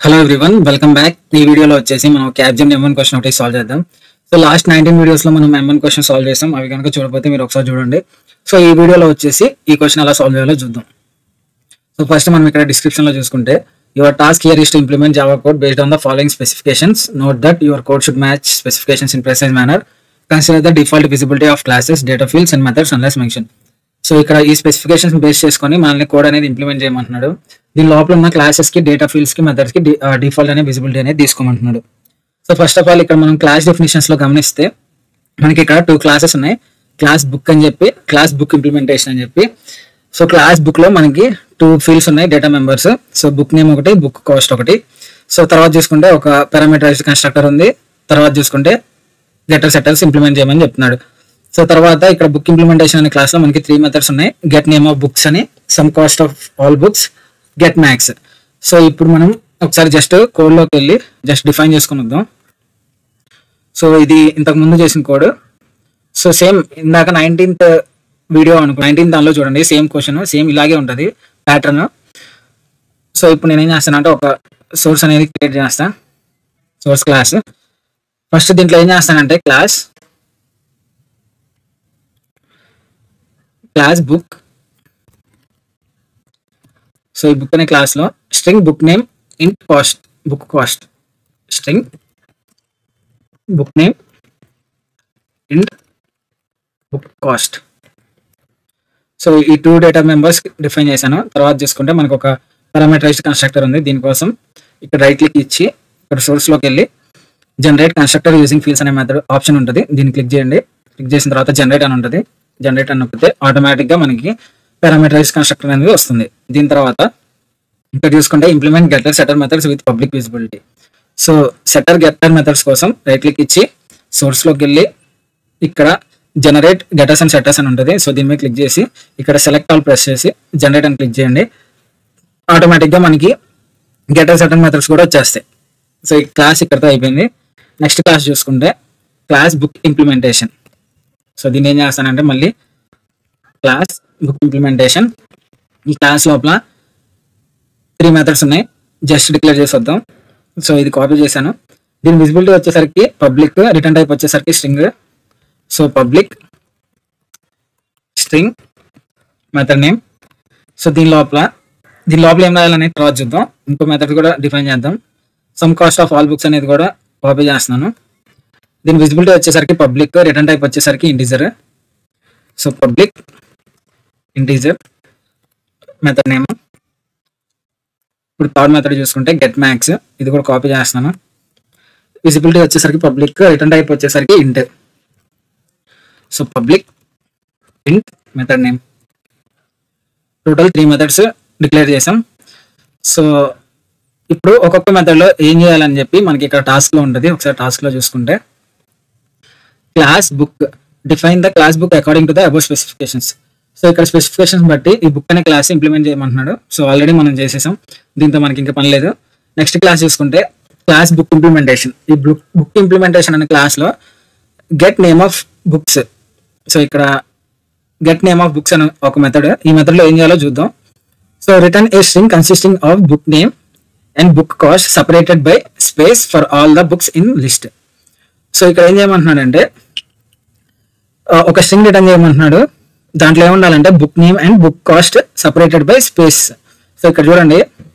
hello everyone welcome back ఈ వీడియోలో వచ్చేసి మనం క్యాప్జన్ ఎంఎన్ క్వశ్చన్ ఒకటి సాల్వ్ చేద్దాం సో లాస్ట్ నైన్టీన్ వీడియోస్ లో మనం ఎంఎన్ క్వశ్చన్ సాల్వ్ చేసాం అవి కనుక చూడకపోతే మీరు ఒకసారి చూడండి సో ఈ వీడియోలో వచ్చేసి ఈ క్వశ్చన్ ఎలా సాల్వ్ చేయాలో చూద్దాం సో ఫస్ట్ మనం ఇక్కడ డిస్క్రిప్షన్ లో చూసుకుంటే your task here is to implement Java code based on the following specifications note that your code should match specifications in precise manner consider the default visibility of classes data fields and methods unless mention so ఇక్కడ ఈ specifications base చేసుకొని మనల్ని code అనేది implement చేయమంటున్నాడు దీని లోపల ఉన్న classes కి డేటా ఫీల్డ్స్ కి మెథడ్స్ కి డిఫాల్ట్ అనే విజిబిలిటీ అనేది తీసుకోమంటున్నాడు సో ఫస్ట్ ఆఫ్ ఆల్ ఇక్కడ మనం క్లాస్ డెఫినేషన్స్ లో గమనిస్తే మనకి ఇక్కడ టూ క్లాసెస్ ఉన్నాయి క్లాస్ బుక్ అని చెప్పి క్లాస్ బుక్ ఇంప్లిమెంటేషన్ అని చెప్పి సో క్లాస్ బుక్ లో మనకి టూ ఫీల్డ్స్ ఉన్నాయి data members so book name ఒకటి బుక్ కాస్ట్ ఒకటి సో తర్వాత చూసుకుంటే ఒక పారామీటరైజ్డ్ కన్స్ట్రక్టర్ ఉంది తర్వాత చూసుకుంటే గెటర్ సెటర్స్ ఇంప్లిమెంట్ చేయమని చెప్తున్నాడు సో తర్వాత ఇక్కడ బుక్ ఇంప్లిమెంటేషన్ అనే క్లాస్ లో మనకి త్రీ మెథడ్స్ ఉన్నాయి గెట్ నేమ్ ఆఫ్ బుక్స్ అని sum cost of all books get max so ఇప్పుడు మనం ఒకసారి జస్ట్ కోడ్ లోకి వెళ్ళి జస్ట్ డిఫైన్ చేసుకుని వద్దాం సో ఇది ఇంతకు ముందు చేసిన కోడ్ సో సేమ్ ఇందాక నైన్టీన్త్ వీడియో అనుకో నైన్టీన్త్ దానిలో చూడండి సేమ్ క్వశ్చన్ సేమ్ ఇలాగే ఉంటుంది ప్యాటర్న్ సో ఇప్పుడు నేను ఏం చేస్తాను అంటే ఒక సోర్స్ అనేది క్రియేట్ చేస్తా సోర్స్ క్లాస్ ఫస్ట్ దీంట్లో ఏం చేస్తానంటే క్లాస్ క్లాస్ బుక్ సో ఈ బుక్ అనే క్లాస్ లో string book name int cost book cost string book name int book cost so ఈ టూ డేటా మెంబర్స్ డిఫైన్ చేశాను తర్వాత చూసుకుంటే మనకు ఒక పారామీటరైజ్డ్ కన్స్ట్రక్టర్ ఉంది దీనికోసం ఇక్కడ రైట్ క్లిక్ ఇచ్చి ఇక్కడ సోర్స్ లోకి వెళ్ళి జనరేట్ కన్స్ట్రక్టర్ యూజింగ్ ఫీల్డ్స్ అనే మెథడ్ ఆప్షన్ ఉంటుంది దీన్ని క్లిక్ చేయండి క్లిక్ చేసిన తర్వాత జనరేట్ అని ఉంటుంది జనరేట్ అని నొక్కితే ఆటోమేటిక్ గా మనకి పారామీటరైజ్ కన్స్ట్రక్టర్ అనేది వస్తుంది దీని తర్వాత ఇక్కడ చూసుకుంటే implement getter setter methods with public visibility so setter getter methods కోసం రైట్ క్లిక్ ఇచ్చి సోర్స్ లోకి వెళ్ళి ఇక్కడ జనరేట్ గెటర్స్ అండ్ సెటర్స్ అని ఉంటుంది సో దీని మీద క్లిక్ చేసి ఇక్కడ సెలెక్ట్ ఆల్ ప్రెస్ చేసి జనరేట్ అని క్లిక్ చేయండి ఆటోమేటిక్ గా మనకి గెటర్ సెటర్ మెథడ్స్ కూడా వచ్చేస్తాయి సో ఈ క్లాస్ ఇక్కడతో అయిపోయింది నెక్స్ట్ క్లాస్ చూసుకుంటే క్లాస్ బుక్ ఇంప్లిమెంటేషన్ సో దీన్ని ఏం చేస్తానంటే మళ్ళీ క్లాస్ బుక్ ఇంప్లిమెంటేషన్ ఈ క్లాస్ లోపల త్రీ మెథడ్స్ ఉన్నాయి జస్ట్ డిక్లేర్ చేసి వద్దాం సో ఇది కాపీ చేశాను దీని విజిబిలిటీ వచ్చేసరికి పబ్లిక్ రిటర్న్ టైప్ వచ్చేసరికి string so public string method name so దీని లోపల దీని లోపల ఏం రాయాలనేది తర్వాత చూద్దాం ఇంకో మెథడ్ కూడా డిఫైన్ చేద్దాం sum cost of all books అనేది కూడా కాపీ చేస్తున్నాను దీని విజిబిలిటీ వచ్చేసరికి పబ్లిక్ రిటర్న్ టైప్ వచ్చేసరికి integer so public integer method name ఇప్పుడు థర్డ్ మెథడ్ చూసుకుంటే గెట్ మ్యాక్స్ ఇది కూడా కాపీ చేస్తున్నాను విజిబిలిటీ వచ్చేసరికి పబ్లిక్ రిటర్న్ టైప్ వచ్చేసరికి int so public int method name total three methods declare చేసాం సో ఇప్పుడు ఒక్కొక్క మెథడ్ లో ఏం చేయాలని చెప్పి మనకి ఇక్కడ టాస్క్ లో ఉంటుంది ఒకసారి టాస్క్ లో చూసుకుంటే class book define the class book according to the above specifications so ఇక్కడ స్పెసిఫికేషన్స్ బట్టి ఈ బుక్ అనే క్లాస్ ఇంప్లిమెంట్ చేయమంటున్నాడు సో ఆల్రెడీ మనం చేసేసాం దీంతో మనకి ఇంకా పని లేదు నెక్స్ట్ క్లాస్ చూసుకుంటే క్లాస్ బుక్ ఇంప్లిమెంటేషన్ ఈ బుక్ బుక్ ఇంప్లిమెంటేషన్ అనే క్లాస్ లో get name of books so ఇక్కడ గెట్ నేమ్ ఆఫ్ బుక్స్ అని ఒక మెథడ్ ఈ మెథడ్ లో ఏం చేయాలో చూద్దాం so return a string consisting of book name and book cost separated by space for all the books in list so ఇక్కడ ఏం చేయమంటున్నాడంటే ఆ, ఒక స్ట్రింగ్ రిటర్న్ చేయమంటున్నాడు దాంట్లో ఏముండాలంటే book name and book cost separated by space so ఇక్కడ చూడండి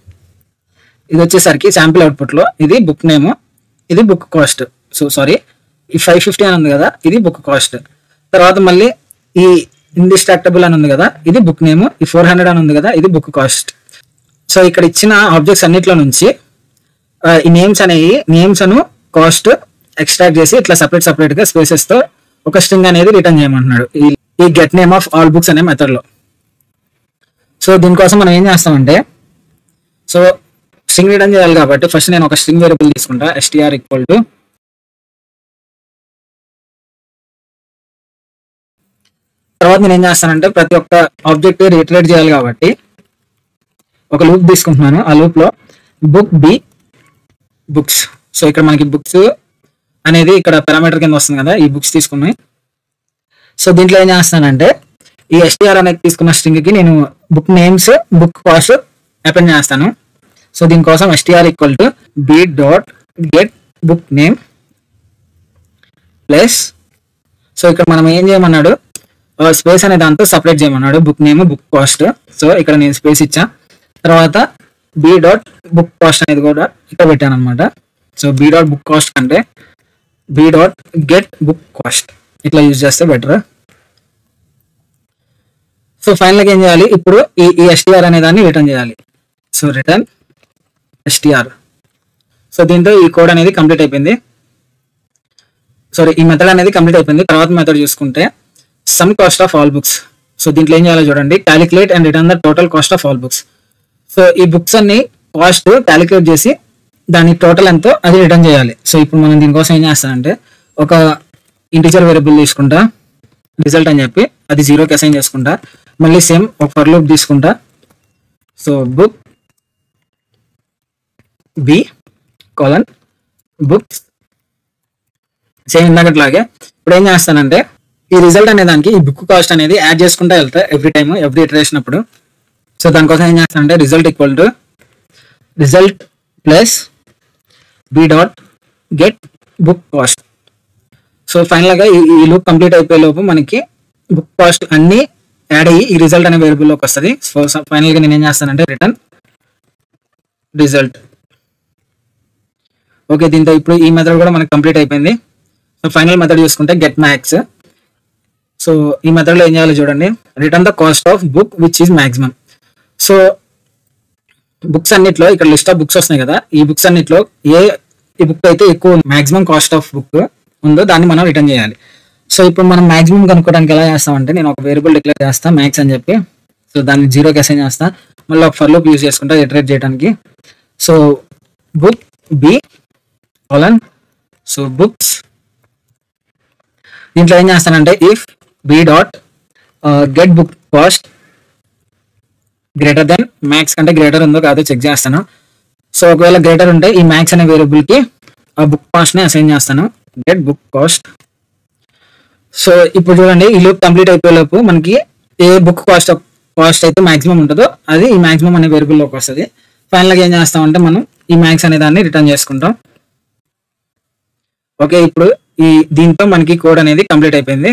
ఇది వచ్చేసరికి శాంపిల్ అవుట్పుట్ లో ఇది బుక్ నేమ్ ఇది బుక్ కాస్ట్ సో సారీ ఈ ఫైవ్ ఫిఫ్టీ అని ఉంది కదా ఇది బుక్ కాస్ట్ తర్వాత మళ్ళీ ఈ ఇండిస్ట్రాక్టబుల్ అని ఉంది కదా ఇది బుక్ నేమ్ ఈ ఫోర్ హండ్రెడ్ అని ఉంది కదా ఇది బుక్ కాస్ట్ సో ఇక్కడ ఇచ్చిన ఆబ్జెక్ట్స్ అన్నిట్లో నుంచి ఆ, ఈ నేమ్స్ అనేవి నేమ్స్ అను కాస్ట్ ఎక్స్ట్రాక్ట్ చేసి ఇట్లా సపరేట్ సపరేట్ గా స్పేసెస్ తో ఒక స్ట్రింగ్ అనేది రిటర్న్ చేయమంటున్నాడు ఈ ఈ get name of all books అనే మెథడ్ లో సో దీనికోసం మనం ఏం చేస్తామంటే సో స్ట్రింగ్ రిటర్న్ చేయాలి కాబట్టి ఫస్ట్ నేను ఒక స్ట్రింగ్ వేరియబుల్ తీసుకుంటా ఎస్టీఆర్ ఈక్వల్ టు తర్వాత నేను ఏం చేస్తానంటే ప్రతి ఒక్క ఆబ్జెక్ట్ రీట్రేట్ చేయాలి కాబట్టి ఒక లూప్ తీసుకుంటున్నాను ఆ లూప్ లో బుక్ బి బుక్స్ సో ఇక్కడ మనకి బుక్స్ అనేది ఇక్కడ పారామీటర్ కింద వస్తుంది కదా ఈ బుక్స్ తీసుకున్నాయి సో దీంట్లో ఏం చేస్తానంటే ఈ ఎస్టీఆర్ అనేది తీసుకున్న స్ట్రింగ్ కి నేను book names book cost append చేస్తాను సో దీనికోసం STR equal to B dot get book name plus so ఇక్కడ మనం ఏం చేయమన్నాడు స్పేస్ అనే దాంతో సపరేట్ చేయమన్నాడు book name book cost so ఇక్కడ నేను స్పేస్ ఇచ్చా తర్వాత బి డాట్ బుక్ కాస్ట్ అనేది కూడా ఇక్కడ పెట్టాను అనమాట so B dot book cost కంటే B dot get book cost ఇట్లా యూజ్ చేస్తే బెటర్ సో ఫైనల్గా ఏం చేయాలి ఇప్పుడు ఈ ఈ ఎస్టీఆర్ అనే దాన్ని రిటర్న్ చేయాలి సో రిటర్న్ ఎస్టీఆర్ సో దీంతో ఈ కోడ్ అనేది కంప్లీట్ అయిపోయింది సారీ ఈ మెథడ్ అనేది కంప్లీట్ అయిపోయింది తర్వాత మెథడ్ చూసుకుంటే sum cost of all books so దీంట్లో ఏం చేయాలో చూడండి calculate and return the total cost of all books so ఈ బుక్స్ అన్ని కాస్ట్ క్యాలిక్యులేట్ చేసి దాని టోటల్ ఎంతో అది రిటర్న్ చేయాలి సో ఇప్పుడు మనం దీనికోసం ఏం చేస్తామంటే ఒక ఇంటిజర్ వేరియబుల్ తీసుకుంటా రిజల్ట్ అని చెప్పి అది జీరోకి అసైన్ చేసుకుంటా మళ్ళీ సేమ్ ఒక ఫర్ లూప్ తీసుకుంటా so book B colon books same ఇందాకట్లాగే ఇప్పుడు ఏం చేస్తానంటే ఈ రిజల్ట్ అనే దానికి ఈ బుక్ కాస్ట్ అనేది యాడ్ చేసుకుంటా వెళ్తా ఎవ్రీ టైమ్ ఎవ్రీ ఇటరేషన్ అప్పుడు సో దానికోసం ఏం చేస్తానంటే result equal to result plus B dot get book cost so final గా ఈ- ఈ లూప్ కంప్లీట్ అయిపోయే లోపు మనకి బుక్ కాస్ట్ అన్ని యాడ్ అయ్యి ఈ రిజల్ట్ అనే వేరియబుల్ లోకి వస్తుంది సో ఫైనల్ గా నేను ఏం చేస్తానంటే రిటర్న్ రిజల్ట్ ఓకే దీంతో ఇప్పుడు ఈ మెథడ్ కూడా మనకి కంప్లీట్ అయిపోయింది సో ఫైనల్ మెథడ్ చూసుకుంటే గెట్ మ్యాక్స్ సో ఈ మెథడ్ లో ఏం చేయాలో చూడండి return the cost of book which is maximum so books అన్నిట్లో ఇక్కడ లిస్ట్ ఆఫ్ బుక్స్ వస్తున్నాయి కదా ఈ బుక్స్ అన్నిట్లో ఏ ఈ బుక్ అయితే ఎక్కువ మాక్సిమం కాస్ట్ ఆఫ్ బుక్ ఉందో దాన్ని మనం రిటర్న్ చేయాలి సో ఇప్పుడు మనం మాక్సిమం కనుక్కోవడానికి ఎలా చేస్తామంటే నేను ఒక వేరియబుల్ డిక్లేర్ చేస్తా మ్యాక్స్ అని చెప్పి సో దాన్ని జీరోకి అసైన్ చేస్తా మళ్ళీ ఒక ఫర్ లూప్ యూజ్ చేసుకుంటా ఇటరేట్ చేయడానికి so book B colon so books దీంట్లో ఏం చేస్తానంటే if B dot get book cost greater than max కంటే గ్రేటర్ ఉందో కాదో చెక్ చేస్తాను సో ఒకవేళ గ్రేటర్ ఉంటే ఈ మ్యాక్స్ అనే వేరియబుల్ కి ఆ బుక్ కాస్ట్ ని అసైన్ చేస్తాను గెట్ బుక్ కాస్ట్ సో ఇప్పుడు చూడండి ఈ లూప్ కంప్లీట్ అయిపోయే లోపు మనకి ఏ బుక్ కాస్ట్ కాస్ట్ అయితే మాక్సిమం ఉంటుందో అది ఈ మాక్సిమం అనే వేరియబుల్ లోకి వస్తుంది ఫైనల్ గా ఏం చేస్తామంటే మనం ఈ మ్యాక్స్ అనే దాన్ని రిటర్న్ చేసుకుంటాం ఓకే ఇప్పుడు ఈ దీంతో మనకి కోడ్ అనేది కంప్లీట్ అయిపోయింది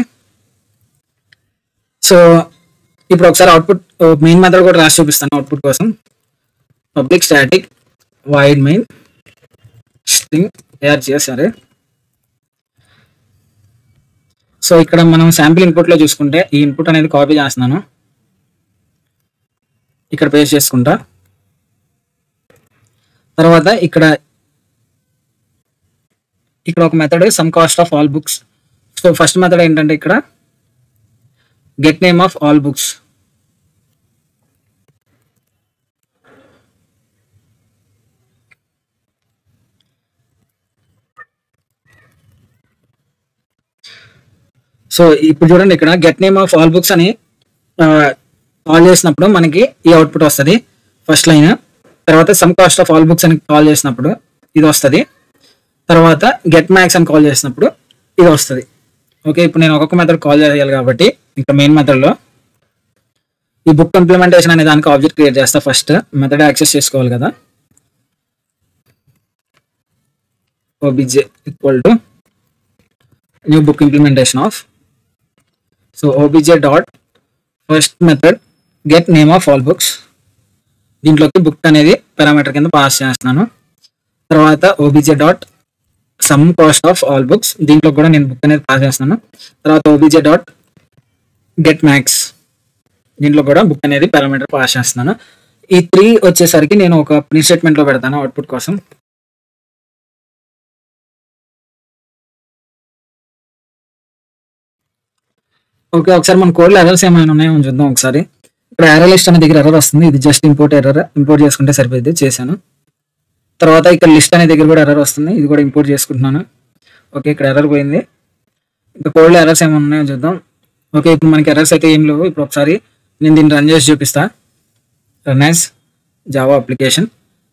సో ఇప్పుడు ఒకసారి అవుట్పుట్ మెయిన్ మెథడ్ కూడా రాసి చూపిస్తాను అవుట్పుట్ కోసం public static void main string args సరే సో ఇక్కడ మనం శాంపిల్ ఇన్పుట్ లో చూసుకుంటే ఈ ఇన్పుట్ అనేది కాపీ చేస్తున్నాను ఇక్కడ పేస్ట్ చేసుకుంటా తర్వాత ఇక్కడ ఇక్కడ ఒక method sum cost of all books so first method ఏంటంటే ఇక్కడ get name of all books so ఇప్పుడు చూడండి ఇక్కడ get name of all books అని కాల్ చేసినప్పుడు మనకి ఈ అవుట్పుట్ వస్తుంది ఫస్ట్ లైన్ తర్వాత sum cost of all books అని కాల్ చేసినప్పుడు ఇది వస్తుంది తర్వాత గెట్ మ్యాక్స్ అని కాల్ చేసినప్పుడు ఇది వస్తుంది ఓకే ఇప్పుడు నేను ఒక్కొక్క మెథడ్ కాల్ చేయాలి కాబట్టి ఇంకా మెయిన్ మెథడ్లో ఈ బుక్ ఇంప్లిమెంటేషన్ అనే దానికి ఆబ్జెక్ట్ క్రియేట్ చేస్తా ఫస్ట్ మెథడ్ యాక్సెస్ చేసుకోవాలి కదా OBJ equal to new book implementation of so OBJ dot first method get name of all books దీంట్లోకి బుక్ అనేది పారామీటర్ కింద పాస్ చేస్తున్నాను తర్వాత OBJ dot sum cost of all books దీంట్లో కూడా నేను బుక్ అనేది పాస్ చేస్తున్నాను తర్వాత ఓబిజే డాట్ గెట్ మ్యాక్స్ దీంట్లో కూడా బుక్ అనేది పారామీటర్ పాస్ చేస్తున్నాను ఈ త్రీ వచ్చేసరికి నేను ఒక ప్రింట్ స్టేట్మెంట్ లో పెడతాను అవుట్పుట్ కోసం ఓకే ఒకసారి మన కోడ్లో ఎర్రర్స్ ఏమైనా ఉన్నాయో చూద్దాం ఒకసారి ఇక్కడ ఎర్రర్ లిస్ట్ అనే దగ్గర ఎర్రర్ వస్తుంది ఇది జస్ట్ ఇంపోర్ట్ ఎర్రర్ ఇంపోర్ట్ చేసుకుంటే సరిపోయింది చేశాను తర్వాత ఇక్కడ లిస్ట్ అనే దగ్గర కూడా ఎర్రర్ వస్తుంది ఇది కూడా ఇంపోర్ట్ చేసుకుంటున్నాను ఓకే ఇక్కడ ఎర్రర్ పోయింది ఇంకా కోడ్లో ఎర్రర్స్ ఏమైనా ఉన్నాయో చూద్దాం ఓకే ఇప్పుడు మనకి ఎర్రర్స్ అయితే ఏం లేవు ఇప్పుడు ఒకసారి నేను దీన్ని రన్ చేసి చూపిస్తా run as Java application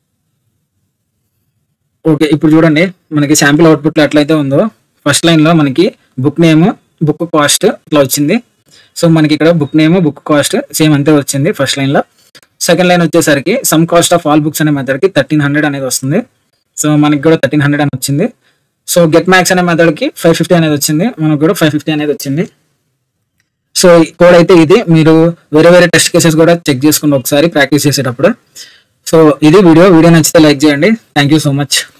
okay ఇప్పుడు చూడండి మనకి శాంపిల్ అవుట్పుట్లో ఎట్లయితే ఉందో ఫస్ట్ లైన్లో మనకి బుక్ నేమ్ బుక్ కాస్ట్ ఇట్లా వచ్చింది సో మనకి ఇక్కడ book name book cost same అంతే వచ్చింది ఫస్ట్ లైన్లో సెకండ్ లైన్ వచ్చేసరికి sum cost of all books అనే మెథడ్కి థర్టీన్ హండ్రెడ్ అనేది వస్తుంది సో మనకి కూడా థర్టీన్ హండ్రెడ్ అని వచ్చింది సో గెట్ మ్యాక్స్ అనే మెథడ్కి ఫైవ్ ఫిఫ్టీ అనేది వచ్చింది మనకు కూడా ఫైవ్ ఫిఫ్టీ అనేది వచ్చింది సో కోడ్ అయితే ఇది మీరు వేరే వేరే టెస్ట్ కేసెస్ కూడా చెక్ చేసుకోండి ఒకసారి ప్రాక్టీస్ చేసేటప్పుడు సో ఇది వీడియో వీడియో నచ్చితే లైక్ చేయండి థ్యాంక్ యూ సో మచ్